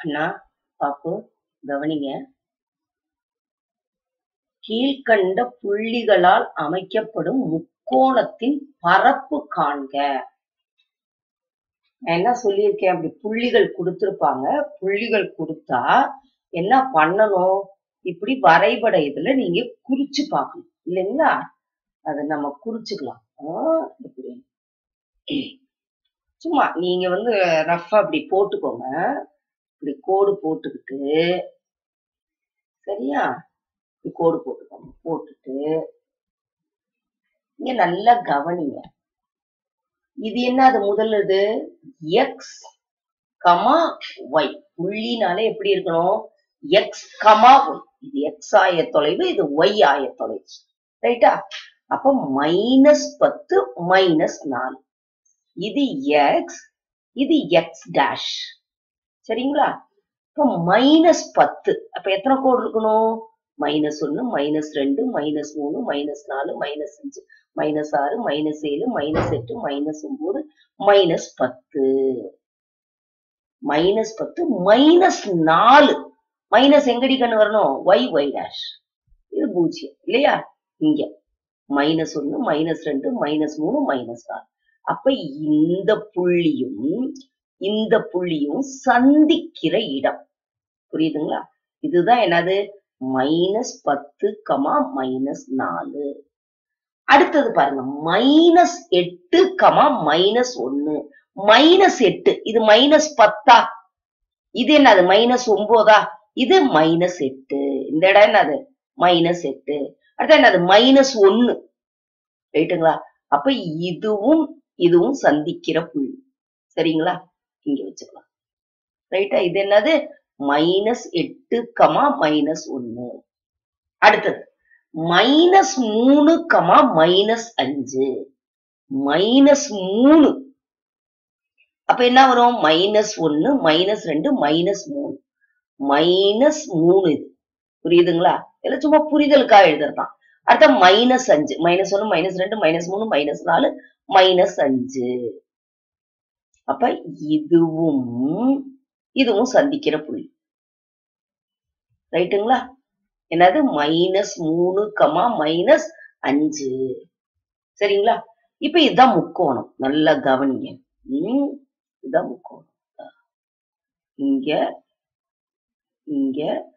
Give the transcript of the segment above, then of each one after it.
அண்ணா பாப்பு கவனிங்க கீழ்கண்ட புள்ளிகளால் அமைக்கப்படும் முக்கோணத்தின் பரப்பு காண்க நான் என்ன சொல்லியிருக்கேன் அப்படி புள்ளிகள் கொடுத்திருப்பாங்க புள்ளிகள் கொடுத்தா என்ன பண்ணணும் இப்படி வரைபட இதுல நீங்க குறிச்சு பார்க்கணும் இல்லைங்களா அதை நம்ம குறிச்சுக்கலாம் ஆஹ் இப்படி சும்மா நீங்க வந்து ரஃபா அப்படி போட்டுக்கோங்க இப்படி கோடு போட்டுக்கிட்டு சரியா இப்படி கோடு போட்டுக்கோங்க போட்டுட்டு இங்க நல்லா கவனிங்க இது என்ன அது முதல்ல இது எக்ஸ் கமா ஒய் புள்ளினாலே எப்படி இருக்கணும் எக்ஸ் கமா ஒய் இது எக்ஸ் ஆய தொலைவு இது ஒய் ஆய தொலைவு ரைட்டா அப்ப மைனஸ் பத்து மைனஸ் நாலு இது எக்ஸ் இது எக்ஸ் டேஷ் சரிங்களா இப்போ மைனஸ் பத்து அப்ப எத்தனை கோடு இருக்கணும் மைனஸ் ஒன்னு மைனஸ் ரெண்டு மைனஸ் மூணு மைனஸ் நாலு மைனஸ் அஞ்சு மைனஸ் ஆறு மைனஸ் ஏழு மைனஸ் எட்டு மைனஸ் ஒன்பது மைனஸ் பத்து மைனஸ் பத்து மைனஸ் நாலு மைனஸ் எங்கடி கண்ணு வரணும் ஒய் ஒய் டேஷ் இது பூஜ்ஜியம் இல்லையா இங்க மைனஸ் ஒன்னு மைனஸ் ரெண்டு மைனஸ் மூணு மைனஸ் நாலு அப்ப இந்த புள்ளியும் இந்த புள்ளியும் சந்திக்கிற இடம் புரியுதுங்களா இதுதான் என்னது மைனஸ் பத்து கமா மைனஸ் நாலு அடுத்தது பாருங்க மைனஸ் எட்டு கமா மைனஸ் ஒன்னு மைனஸ் எட்டு இது மைனஸ் பத்தா இது என்னது மைனஸ் ஒன்பதா இது மைனஸ் எட்டு இந்த இடம் என்னது மைனஸ் எட்டு அடுத்து என்னது மைனஸ் ஒன்னு ரைட்டுங்களா அப்ப இதுவும் இதுவும் சந்திக்கிற புள்ளி சரிங்களா இங்க வச்சுக்கலாம் ரைட்டா இது என்னது மைனஸ் எட்டு கமா மைனஸ் ஒன்னு அடுத்தது மைனஸ் மூணு கமா மைனஸ் அஞ்சு மைனஸ் மூணு அப்ப என்ன வரும் மைனஸ் ஒன்னு மைனஸ் ரெண்டு மைனஸ் மூணு மைனஸ் மூணு இது புரியுதுங்களா இல்ல சும்மா புரிதலுக்காக எழுதுறதான் அடுத்த மைனஸ் அஞ்சு மைனஸ் ஒன்னு மைனஸ் ரெண்டு மைனஸ் மூணு மைனஸ் நாலு மைனஸ் அஞ்சு அப்ப இதுவும் இதுவும் சந்திக்கிற புள்ளி ரைட்டுங்களா என்னது மைனஸ் மூணு கமா மைனஸ் அஞ்சு சரிங்களா இப்ப இதுதான் முக்கோணம் நல்லா கவனிங்க ம், இதுதான் முக்கோணம் இங்க இங்க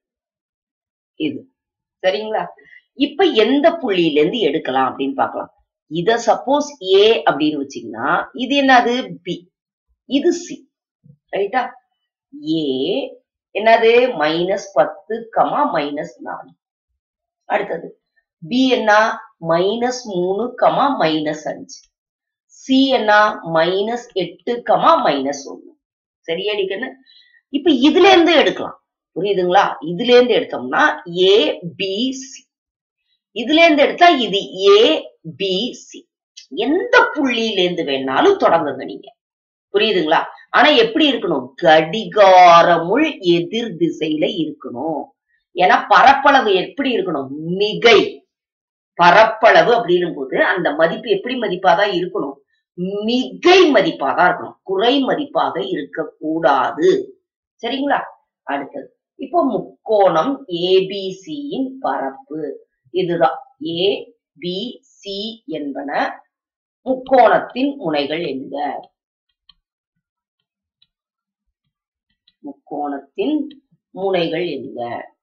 இது சரிங்களா இப்ப எந்த புள்ளியில இருந்து எடுக்கலாம் அப்படின்னு பார்க்கலாம் இத சப்போஸ் ஏ அப்படின்னு வச்சீங்கன்னா இது என்னது பி இது சி ரைட்டா ஏ என்னது மைனஸ் பத்து கமா மைனஸ் நாலு அடுத்தது பி என்ன மைனஸ் மூணு கமா மைனஸ் அஞ்சு சி என்ன மைனஸ் எட்டு கமா மைனஸ் ஒண்ணு சரியாடிக்கன்னு இப்ப இதுல இருந்து எடுக்கலாம் புரியுதுங்களா இதுல இருந்து எடுத்தோம்னா ஏ பி சி இதுல இருந்து எடுத்தா இது ஏ பி சி எந்த புள்ளியில இருந்து வேணாலும் தொடங்குங்க நீங்க புரியுதுங்களா ஆனா எப்படி இருக்கணும் கடிகாரமுள் எதிர் திசையில இருக்கணும் ஏன்னா பரப்பளவு எப்படி இருக்கணும் மிகை பரப்பளவு அப்படின்னும் போது அந்த மதிப்பு எப்படி மதிப்பாதான் இருக்கணும் மிகை மதிப்பாதான் இருக்கணும் குறை மதிப்பாக இருக்கக்கூடாது சரிங்களா அடுத்தது இப்போ முக்கோணம் ஏபிசியின் பரப்பு இதுதான் ஏ பி சி என்பன முக்கோணத்தின் முனைகள் என்க முக்கோணத்தின் முனைகள் என்க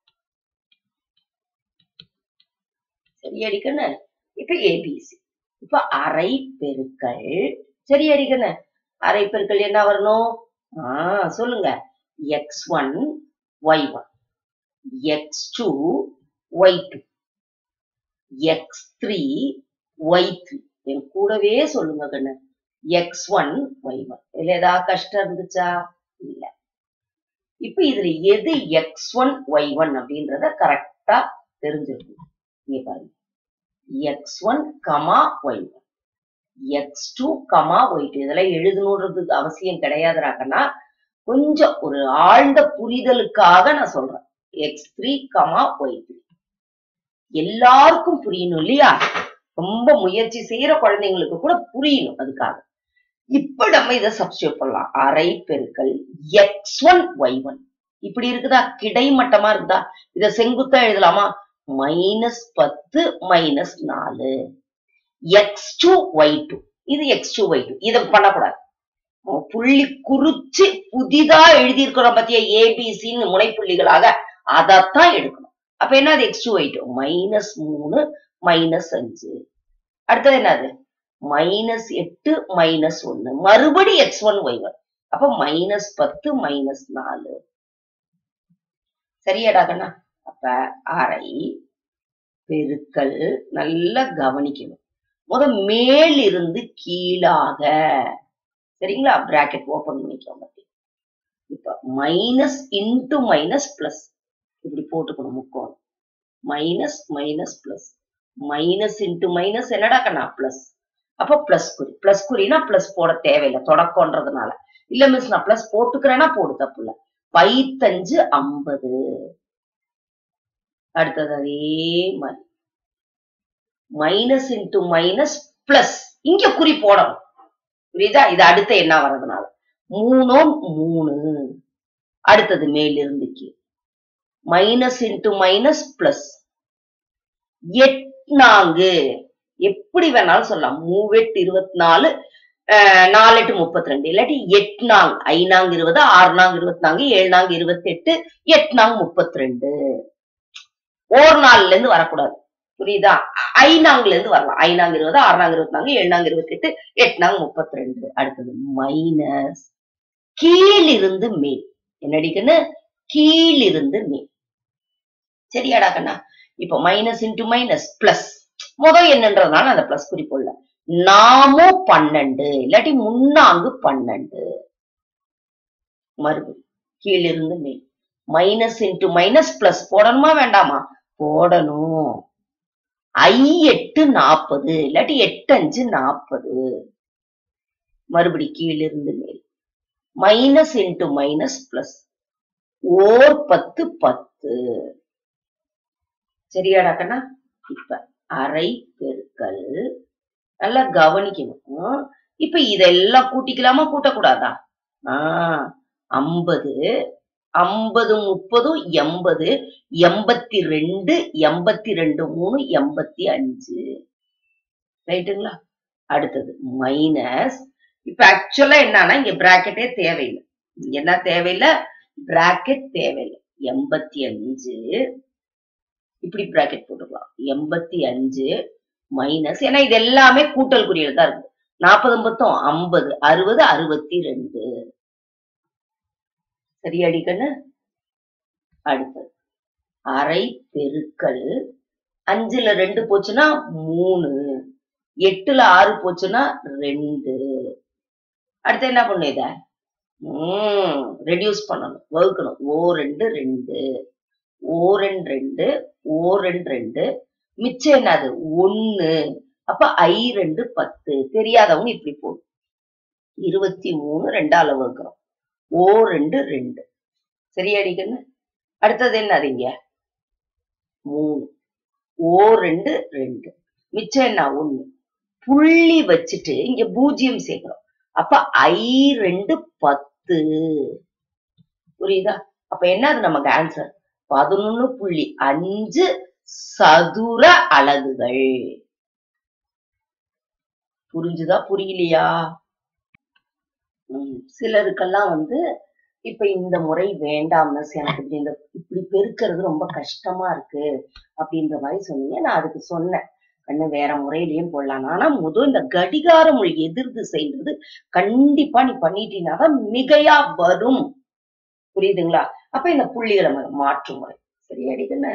சரியாடிக்கண்ணு இப்ப ஏபிசி இப்ப அரை பெருக்கல் சரியாடிக்கண்ணு அரை பெருக்கல் என்ன வரணும் ஆஹ் சொல்லுங்க X one Y one X two Y two X three Y three என் கூடவே சொல்லுங்க கண்ணு எக்ஸ் ஒன் ஒய் ஒன் இதுல ஏதாவது கஷ்டம் இருந்துச்சா இல்ல இப்ப இதுல எது எக்ஸ் ஒன் ஒய் ஒன் அப்படின்றத கரெக்டா தெரிஞ்சிருக்கணும் இங்க பாருங்க X one comma Y one X two comma Y two இதெல்லாம் எழுதணுன்றது அவசியம் கிடையாதுறாக்கன்னா கொஞ்சம் ஒரு ஆழ்ந்த புரிதலுக்காக நான் சொல்றேன் X three comma Y three எல்லாருக்கும் புரியணும் இல்லையா ரொம்ப முயற்சி செய்யற குழந்தைங்களுக்கு கூட புரியணும் அதுக்காக இப்ப நம்ம இதை சப்ஸ்டியூட் பண்ணலாம் அரை பெருக்கல் எக்ஸ் ஒன் ஒய் ஒன் இப்படி இருக்குதா கிடைமட்டமா இருக்குதா இத செங்குத்தா எழுதலாமா மைனஸ் பத்து மைனஸ் நாலு எக்ஸ் டூ ஒய் டூ இது எக்ஸ் டூ ஒய் டூ இதை பண்ணக்கூடாது புள்ளி குறிச்சு புதிதா எழுதியிருக்கிறோம் பத்தியா ஏபிசின்னு முனைப்புள்ளிகளாக அதைத்தான் எடுக்கணும் அப்ப என்னது X two Y two minus மூணு மைனஸ் அஞ்சு அடுத்தது என்னது மைனஸ் எட்டு மைனஸ் ஒன்னு மறுபடி எக்ஸ் ஒன் ஒய் ஒன் அப்ப மைனஸ் பத்து மைனஸ் நாலு சரியாடா கண்ணா அப்ப அரை பெருக்கல் நல்லா கவனிக்கணும் முத மேலிருந்து கீழாக சரிங்களா பிராக்கெட் ஓபன் பண்ணிக்கிறோம் பத்தி இப்ப மைனஸ் இன்டு மைனஸ் பிளஸ் இப்படி போட்டுக்கணும் முக்கோணம் minus minus plus minus into minus என்னடா கண்ணா பிளஸ் அப்ப பிளஸ் குறி பிளஸ் குறினா பிளஸ் போட தேவையில்லை தொடக்கம்ன்றதுனால இல்ல மிஸ் நான் பிளஸ் போட்டுக்கிறேன்னா போடு தப்பு இல்ல பைத்தஞ்சு ஐம்பது அடுத்தது அதே மாதிரி மைனஸ் இன்டு மைனஸ் பிளஸ் இங்க குறி போடணும் புரியுதா இது அடுத்த என்ன வர்றதுனால மூணோம் மூணு அடுத்தது மேலிருந்து கீழ் மைனஸ் இன்டு மைனஸ் பிளஸ் எட்நான்கு எப்படி வேணாலும் சொல்லலாம் மூவெட்டு இருபத்தி நாலு நாலு எட்டு முப்பத்தி ரெண்டு இல்லாட்டி எட்நாங் ஐநாங் இருபது ஆறுநாங் இருபத்தி நான்கு ஏழுநாங் இருபத்தி எட்டு எட்நாங் முப்பத்தி ரெண்டு ஓர் நாள்ல இருந்து வரக்கூடாது புரியுதா ஐநாங்குல இருந்து வரலாம் ஐநாங் இருபது ஆறுநாங் இருபத்தி நான்கு ஏழுநாங் இருபத்தி எட்டு எட்நாங் முப்பத்தி ரெண்டு அடுத்தது மைனஸ் கீழிருந்து மேல் என்னடிக்குன்னு கீழிருந்து மேல் சரியாடா கண்ணா இப்போ மைனஸ் இன்டு மைனஸ் பிளஸ் முதல் என்னன்றதுனால அந்த பிளஸ் குறிப்புள்ள நாமும் பன்னெண்டு இல்லாட்டி முன்னாங்கு பன்னெண்டு மறுபடி கீழிருந்து மேல் மைனஸ் இன்டு மைனஸ் பிளஸ் போடணுமா வேண்டாமா போடணும் ஐ எட்டு நாற்பது இல்லாட்டி எட்டு அஞ்சு நாற்பது மறுபடி கீழிருந்து மேல் மைனஸ் இன்டு மைனஸ் பிளஸ் ஓர் பத்து பத்து சரியாடா கண்ணா இப்ப அரை பெருக்கல் நல்லா கவனிக்கணும் இப்ப இதெல்லாம் கூட்டிக்கலாமா கூட்டக்கூடாதா ஆஹ் ஐம்பது ஐம்பது முப்பதும் எண்பது எண்பத்தி ரெண்டு எண்பத்தி ரெண்டு மூணு எண்பத்தி அஞ்சு ரைட்டுங்களா அடுத்தது மைனஸ் இப்ப ஆக்சுவலா என்னன்னா இங்க பிராக்கெட்டே தேவையில்லை இங்க என்ன தேவையில்லை பிராக்கெட் தேவையில்லை எண்பத்தி அஞ்சு இப்படி பிராக்கெட் போட்டுக்கலாம் எண்பத்தி அஞ்சு மைனஸ் ஏன்னா இது எல்லாமே கூட்டல் குறியீடு தான் இருக்கு நாற்பது மொத்தம் ஐம்பது அறுபது அறுபத்தி ரெண்டு சரியாடி கண்ணு அடுத்தது அரை பெருக்கல் அஞ்சுல ரெண்டு போச்சுன்னா மூணு எட்டுல ஆறு போச்சுன்னா ரெண்டு அடுத்து என்ன பண்ணும் இத உம் ரெடியூஸ் பண்ணணும் வகுக்கணும் ஓ ரெண்டு ரெண்டு ஓ ரெண்டு ரெண்டு ஓ ரெண்டு ரெண்டு மிச்சம் என்னது ஒண்ணு அப்ப ஐ ரெண்டு பத்து தெரியாதவங்க இப்படி போடும் இருபத்தி மூணு ரெண்டால வகுக்கிறோம் ஓ ரெண்டு ரெண்டு சரியாடிக்கன்னு அடுத்தது என்னது இங்க மூணு ஓ ரெண்டு ரெண்டு மிச்சம் என்ன ஒண்ணு புள்ளி வச்சுட்டு இங்க பூஜ்ஜியம் சேர்க்கிறோம் அப்ப ஐ ரெண்டு பத்து புரியுதா அப்ப என்னது நமக்கு ஆன்சர் பதினொன்னு புள்ளி அஞ்சு சதுர அலகுகள் புரிஞ்சுதா புரியலையா உம் சிலருக்கெல்லாம் வந்து இப்ப இந்த முறை வேண்டாம் மிஸ் எனக்கு இப்படி இந்த இப்படி பெருக்கிறது ரொம்ப கஷ்டமா இருக்கு அப்படின்ற மாதிரி சொன்னீங்க நான் அதுக்கு சொன்னேன் கண்ணு வேற முறையிலயும் போடலாம் ஆனா முதல் இந்த கடிகார மொழி எதிர் திசைன்றது கண்டிப்பா நீ பண்ணிட்டீங்கன்னா மிகையா வரும் புரியுதுங்களா அப்ப இந்த புள்ளிகளை மா- மாற்று முறை சரியாடி கண்ணு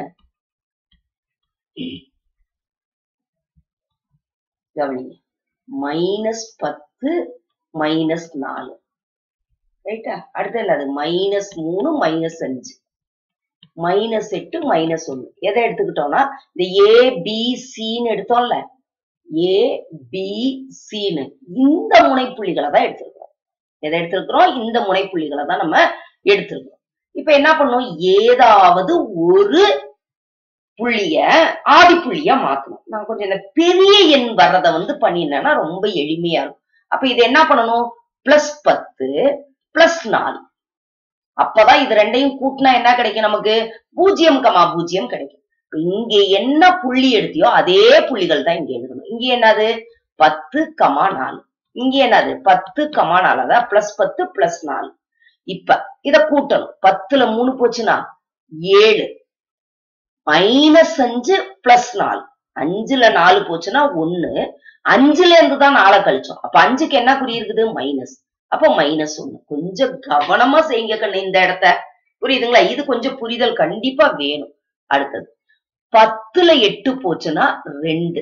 கவனிங்க மைனஸ் பத்து மைனஸ் நாலு ரைட்டா அடுத்து என்னது மைனஸ் மூணு மைனஸ் அஞ்சு மைனஸ் எட்டு மைனஸ் ஒண்ணு எதை எடுத்துக்கிட்டோம்னா இந்த ஏ பி சின்னு எடுத்தோம்ல ஏ பி சின்னு இந்த முனைப்புள்ளிகளை தான் எடுத்திருக்கிறோம் எதை எடுத்திருக்கிறோம் இந்த முனைப்புள்ளிகளை தான் நம்ம எடுத்திருக்கிறோம் இப்ப என்ன பண்ணோம் ஏதாவது ஒரு புள்ளிய ஆதி புள்ளியா மாத்தணும் நான் கொஞ்சம் இந்த பெரிய எண் வர்றத வந்து பண்ணினேன்னா ரொம்ப எளிமையா இருக்கும் அப்ப இது என்ன பண்ணணும் பிளஸ் பத்து பிளஸ் நாலு அப்பதான் இது ரெண்டையும் கூட்டினா என்ன கிடைக்கும் நமக்கு பூஜ்ஜியம் கமா பூஜ்ஜியம் கிடைக்கும் இப்ப இங்க என்ன புள்ளி எடுத்தியோ அதே புள்ளிகள் தான் இங்க எழுதணும் இங்க என்னது பத்து கமா நாலு இங்க என்னது பத்து கமா நாலு அதாவது பிளஸ் பத்து பிளஸ் நாலு இப்ப இத கூட்டணும் பத்துல மூணு போச்சுன்னா ஏழு மைனஸ் அஞ்சு பிளஸ் நாலு அஞ்சுல நாலு போச்சுன்னா ஒண்ணு அஞ்சுல இருந்து தான் நாலை கழிச்சோம் அப்ப அஞ்சுக்கு என்ன குறி இருக்குது மைனஸ் அப்ப மைனஸ் ஒண்ணு கொஞ்சம் கவனமா செய்யுங்க கண்ணு இந்த இடத்த புரியுதுங்களா இது கொஞ்சம் புரிதல் கண்டிப்பா வேணும் அடுத்தது பத்துல எட்டு போச்சுன்னா ரெண்டு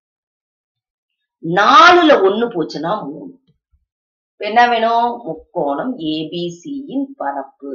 நாலுல ஒண்ணு போச்சுன்னா மூணு இப்ப என்ன வேணும் முக்கோணம் ஏபிசியின் பரப்பு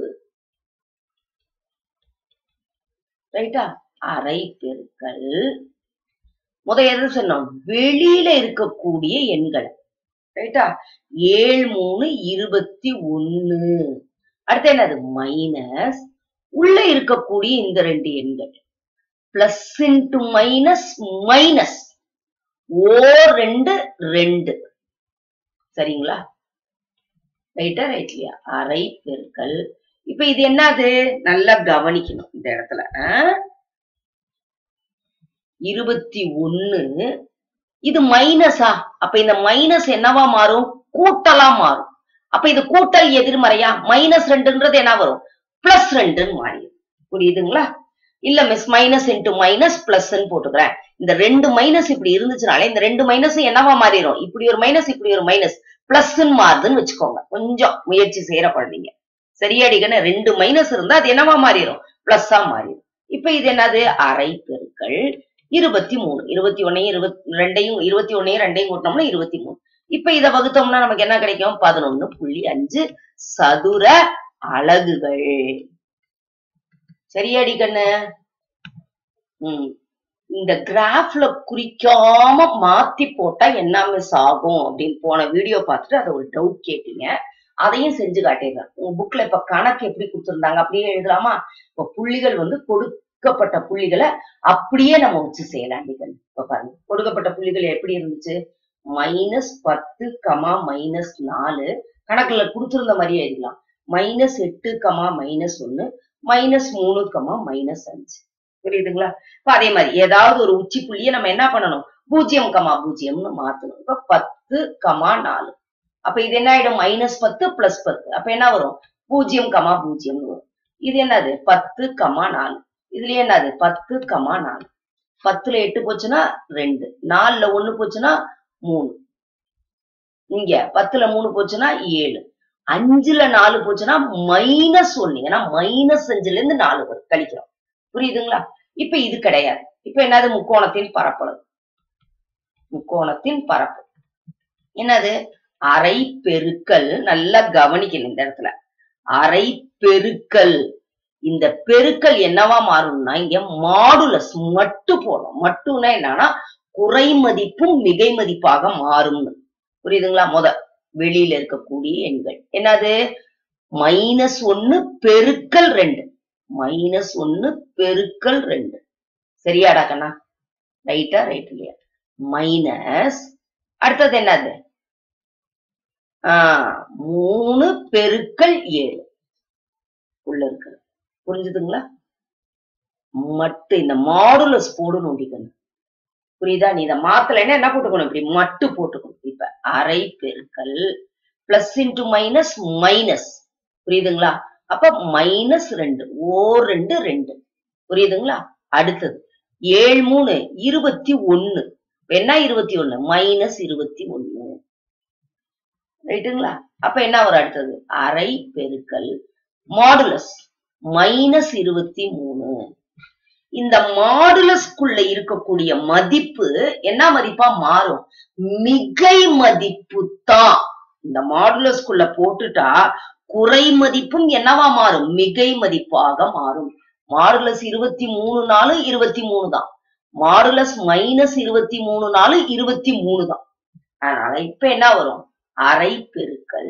ரைட்டா அரை பெருக்கல் முத எது சொன்னோம் வெளியில இருக்கக்கூடிய எண்கள் ரைட்டா ஏழு மூணு இருபத்தி ஒண்ணு அடுத்து என்னது மைனஸ் உள்ள இருக்கக்கூடிய இந்த ரெண்டு எண்கள் பிளஸ் இன்டு மைனஸ் மைனஸ் ஓ ரெண்டு ரெண்டு சரிங்களா ரைட்டா ரைட்லியா அரை பெருக்கல் இப்ப இது என்னது நல்லா கவனிக்கணும் இந்த இடத்துல இருபத்தி ஒண்ணு இது மைனஸா அப்ப இந்த மைனஸ் என்னவா மாறும் கூட்டலா மாறும் அப்ப இது கூட்டல் எதிர்மறையா மைனஸ் ரெண்டுன்றது என்ன வரும் பிளஸ் ரெண்டுன்னு மாறிடும் புரியுதுங்களா இல்ல மிஸ் மைனஸ் இன்டு மைனஸ் பிளஸ் போட்டுக்கிறேன் இந்த ரெண்டு மைனஸ் இப்படி இருந்துச்சுனாலே இந்த ரெண்டு மைனஸ் என்னவா மாறிடும் இப்படி ஒரு மைனஸ் இப்படி ஒரு மைனஸ் பிளஸ் மாறுதுன்னு வச்சுக்கோங்க கொஞ்சம் முயற்சி செய்யற குழந்தைங்க சரியாடிக்கன்னு ரெண்டு மைனஸ் இருந்தா அது என்னவா மாறிடும் பிளஸ்ஸா மாறிடும் இப்ப இது என்னது அரை பெருக்கள் இருபத்தி மூணு இருபத்தி ஒன்னையும் இருபத்தி ரெண்டையும் இருபத்தி ஒன்னையும் ரெண்டையும் கூட்டினோம்னா இருபத்தி மூணு இப்ப இத வகுத்தோம்னா நமக்கு என்ன கிடைக்கும் பதினொன்னு புள்ளி அஞ்சு சதுர அலகுகள் சரியாடி கண்ணு உம் இந்த கிராஃப்ல குறிக்காம மாத்தி போட்டா என்ன மிஸ் ஆகும் அப்படின்னு போன வீடியோ பார்த்துட்டு அதை ஒரு டவுட் கேட்டீங்க அதையும் செஞ்சு காட்டிடுறேன் உங்க புக்ல இப்ப கணக்கு எப்படி கொடுத்திருந்தாங்க அப்படியே எழுதலாமா இப்ப புள்ளிகள் வந்து கொடுக்கப்பட்ட புள்ளிகளை அப்படியே நம்ம வச்சு செய்யலாம் நிகழ் இப்ப பாருங்க கொடுக்கப்பட்ட புள்ளிகள் எப்படி இருந்துச்சு மைனஸ் பத்து கமா மைனஸ் நாலு கணக்குல கொடுத்திருந்த மாதிரியே எழுதலாம் மைனஸ் எட்டு கமா மைனஸ் ஒன்னு மைனஸ் மூணு கமா மைனஸ் அஞ்சு புரியுதுங்களா இப்ப அதே மாதிரி ஏதாவது ஒரு உச்சி புள்ளியை நம்ம என்ன பண்ணணும் பூஜ்ஜியம் கமா பூஜ்ஜியம்னு மாத்தணும் இப்ப பத்து கமா நாலு அப்ப இது என்ன ஆயிடும் மைனஸ் பத்து பிளஸ் பத்து அப்ப என்ன வரும் பூஜ்ஜியம் கமா பூஜ்ஜியம்னு வரும் இது என்னது பத்து கமா நாலு இதுல என்னது பத்து கமா நாலு பத்துல எட்டு போச்சுன்னா ரெண்டு நாலுல ஒண்ணு போச்சுன்னா மூணு இங்க பத்துல மூணு போச்சுன்னா ஏழு அஞ்சுல நாலு போச்சுன்னா மைனஸ் ஒண்ணு ஏன்னா மைனஸ் அஞ்சுல இருந்து நாலு வரும் கழிக்கிறோம் புரியுதுங்களா இப்ப இது கிடையாது இப்ப என்னது முக்கோணத்தின் பரப்பளவு முக்கோணத்தின் பரப்பு என்னது அரை பெருக்கல் நல்லா கவனிக்கணும் இந்த இடத்துல அரை பெருக்கல் இந்த பெருக்கல் என்னவா மாறும்னா இங்க மாடுலஸ் மட்டு போடும் மட்டும்னா என்னன்னா குறை மதிப்பும் மிகை மதிப்பாக மாறும்னு புரியுதுங்களா முத வெளியில இருக்கக்கூடிய எண்கள் என்னது மைனஸ் ஒன்னு பெருக்கல் ரெண்டு மைனஸ் ஒன்னு பெருக்கல் ரெண்டு சரியாடா கண்ணா ரைட்டா ரைட் இல்லையா மைனஸ் அடுத்தது என்னது ஆஹ் மூணு பெருக்கல் ஏழு உள்ள இருக்கு புரிஞ்சுதுங்களா மட்டு இந்த மாடுலஸ் போடணும் அப்படிக்கணும் புரியுதா நீ இதை மாத்தலைன்னா என்ன போட்டுக்கணும் இப்படி மட்டு போட்டுக்கணும் இப்ப அரை பெருக்கல் பிளஸ் இன்டு மைனஸ் மைனஸ் புரியுதுங்களா அப்ப மைனஸ் ரெண்டு ஓ ரெண்டு ரெண்டு புரியுதுங்களா அடுத்தது ஏழு மூணு இருபத்தி ஒன்னு என்ன இருபத்தி ஒண்ணு மைனஸ் இருபத்தி ஒண்ணு ரைட்டுங்களா அப்ப என்ன வரும் அடுத்தது அரை பெருக்கல் மாடுலஸ் மைனஸ் இருபத்தி மூணு இந்த மாடுலஸ்குள்ள இருக்கக்கூடிய மதிப்பு என்ன மதிப்பா மாறும் மிகை மதிப்பு தான் இந்த மாடுலஸ்குள்ள போட்டுட்டா குறை மதிப்பும் என்னவா மாறும் மிகை மதிப்பாக மாறும் மாடுலஸ் இருபத்தி மூணு நாலு இருபத்தி மூணு தான் மாடுலஸ் மைனஸ் இருபத்தி மூணு நாலு இருபத்தி மூணு தான் அதனால இப்ப என்ன வரும் அரை பெருக்கல்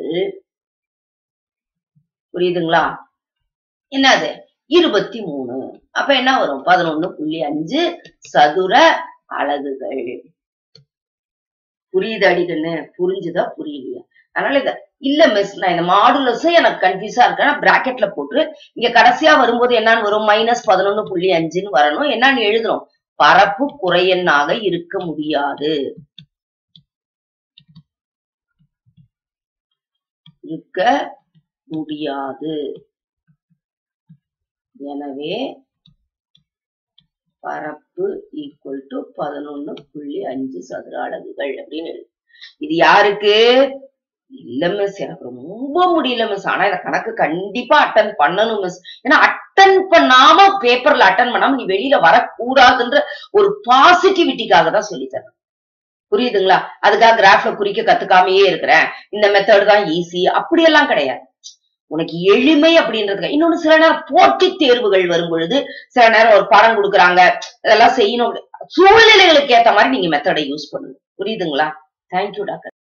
புரியுதுங்களா என்னது இருபத்தி மூணு அப்ப என்ன வரும் பதினொன்னு புள்ளி அஞ்சு சதுர அலகுகள் புரியுது அடிக்கண்ணு புரிஞ்சுதா புரியலையா அதனால இத இல்ல மிஸ் நான் இந்த மாடுலஸும் எனக்கு கன்ஃபியூஸா இருக்கு பிராக்கெட்ல போட்டு இங்க கடைசியா வரும்போது என்னன்னு வரும் மைனஸ் பதினொன்னு புள்ளி அஞ்சுன்னு வரணும் என்னன்னு எழுதணும் பரப்பு குறையெண்ணாக இருக்க முடியாது இருக்க முடியாது எனவே பரப்பு ஈக்குவல் டு பதினொன்னு புள்ளி அஞ்சு சதுர அலகுகள் அப்படின்னு எழுது. இது யாருக்கு இல்ல மிஸ் எனக்கு ரொம்ப முடியல மிஸ் ஆனா இந்த கணக்கு கண்டிப்பா அட்டன் பண்ணணும் மிஸ் ஏன்னா அட்டன் பண்ணாம பேப்பர்ல அட்டன் பண்ணாம நீ வெளியில வரக்கூடாதுன்ற ஒரு பாசிட்டிவிட்டிக்காக தான் சொல்லி தரேன் புரியுதுங்களா அதுக்காக கிராஃப்ல குறிக்க கத்துக்காமையே இருக்கிறேன் இந்த மெத்தட் தான் ஈஸி அப்படியெல்லாம் கிடையாது உனக்கு எளிமை அப்படின்றதுக்கு இன்னொன்னு சில நேரம் போட்டித் தேர்வுகள் வரும் பொழுது சில நேரம் ஒரு படம் கொடுக்குறாங்க இதெல்லாம் செய்யணும் சூழ்நிலைகளுக்கு ஏத்த மாதிரி நீங்க மெத்தடை யூஸ் பண்ணுங்க புரியுதுங்களா தேங்க்யூ டாக்டர்